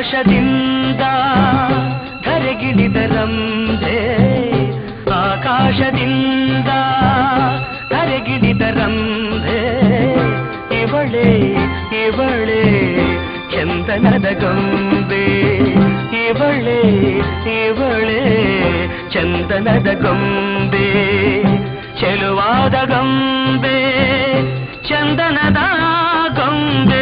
ಆಕಾಶದಿಂದ ಧರೆಗಿಳಿದ ರಂಭೆ ಆಕಾಶದಿಂದ ಧರೆಗಿಳಿದ ರಂಭೆ ಇವಳೆ ಇವಳೆ ಚಂದನದ ಗೊಂಬೆ ಇವಳೆ ಇವಳೆ ಚಂದನದ ಗೊಂಬೆ ಚೆಲುವಾದ ಗೊಂಬೆ ಚಂದನದ ಗೊಂಬೆ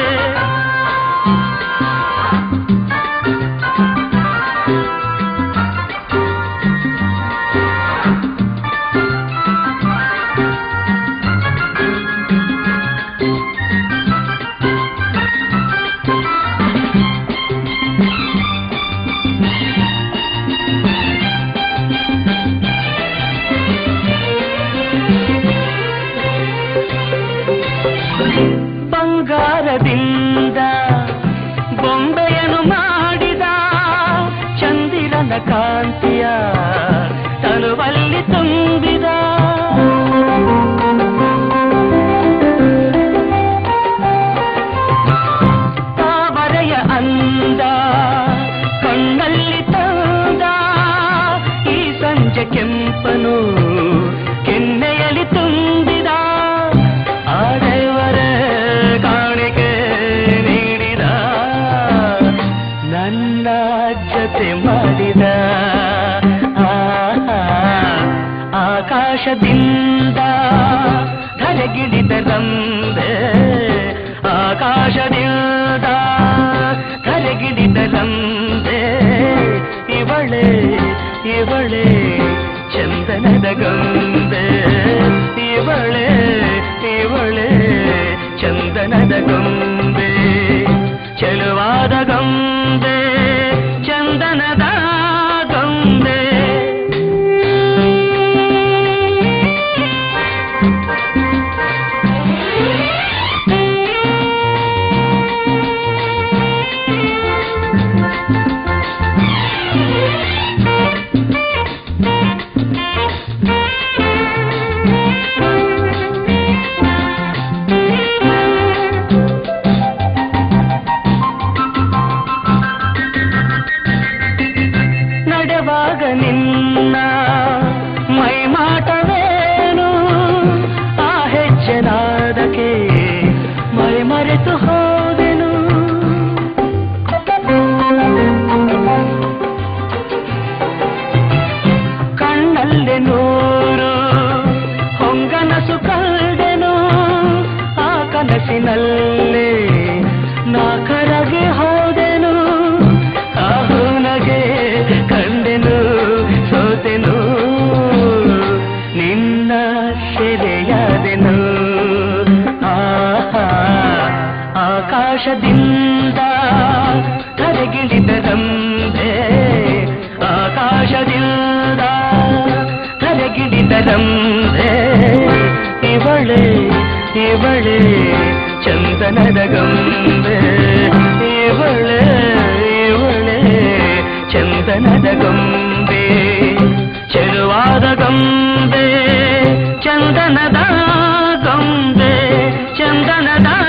ಬಂಗಾರದಿಂದ ಬೊಂಬೆಯನ್ನು ಮಾಡಿದ ಚಂದಿರನ ಕಾಂತಿಯ ತನುವಲ್ಲಿ ತುಂಬಿದ ತಾವರೆಯ ಅಂದ ಕಣ್ಣಲ್ಲಿ ತಂದ ಈ ಸಂಜೆ ಕೆಂಪನು ಕೆನ್ನೆಯಲ್ಲಿ ತುಂಬಿದ ಆಡೆಯವರ ಕಾಣಿಕೆ ನೀಡಿದ ನನ್ನ ಜೊತೆ ಮಾಡಿದ ಆಹಾ, ಆಕಾಶದಿಂದ ಧರೆಗಿಳಿದ ರಂಬೆ ಆಕಾಶದಿಂದ ಧರೆಗಿಳಿದ ರಂಬೆ ಇವಳೆ ಇವಳೆ ಚಂದನದ ಗೊಂಬೆ ಇವಳೆ ಇವಳೆ ಚಂದನದ ಗೊಂಬೆ ಚೆಲುವಾದ ಗೊಂಬೆ ಚಂದನದ ಗೊಂಬೆ ನಡೆವಾಗ ನಿನ್ನ ಮೈ ಮಾಟವೇನು ಆ ಹೆಜ್ಜೆನಾದಕ್ಕೆ ಮೈ ಮರೆತು ಹೋದೆನು ಕಣ್ಣಲ್ಲಿ ನೂರು ಹೊಂಗನಸು ಕಳೆದೆನು ಆ ಕನಸಿನಲ್ಲಿ ನಾ ಕರಗಿ ಹೋದೆನು ಆ ಹುನಗೆ ಕಂಡೆನು ಸೋತೆನು ನಿನ್ನ ಸೆರೆಯಾದೆನು ಆಹಾ ಆಕಾಶದಿಂದ ಕರಗಿಳಿದ ರಂಭೆ ಆಕಾಶದಿಂದ ಕರಗಿಳಿದ ರಂಭೆ ಇವಳೆ ಇವಳೆ ಚಂದನದ ಗೊಂಬೆ ಇವಳೆ ಇವಳೆ ಚಂದನದ ಗೊಂಬೆ ಚೆಲುವಾದ ಗೊಂಬೆ ಚಂದನದ ಗೊಂಬೆ ಚಂದನದ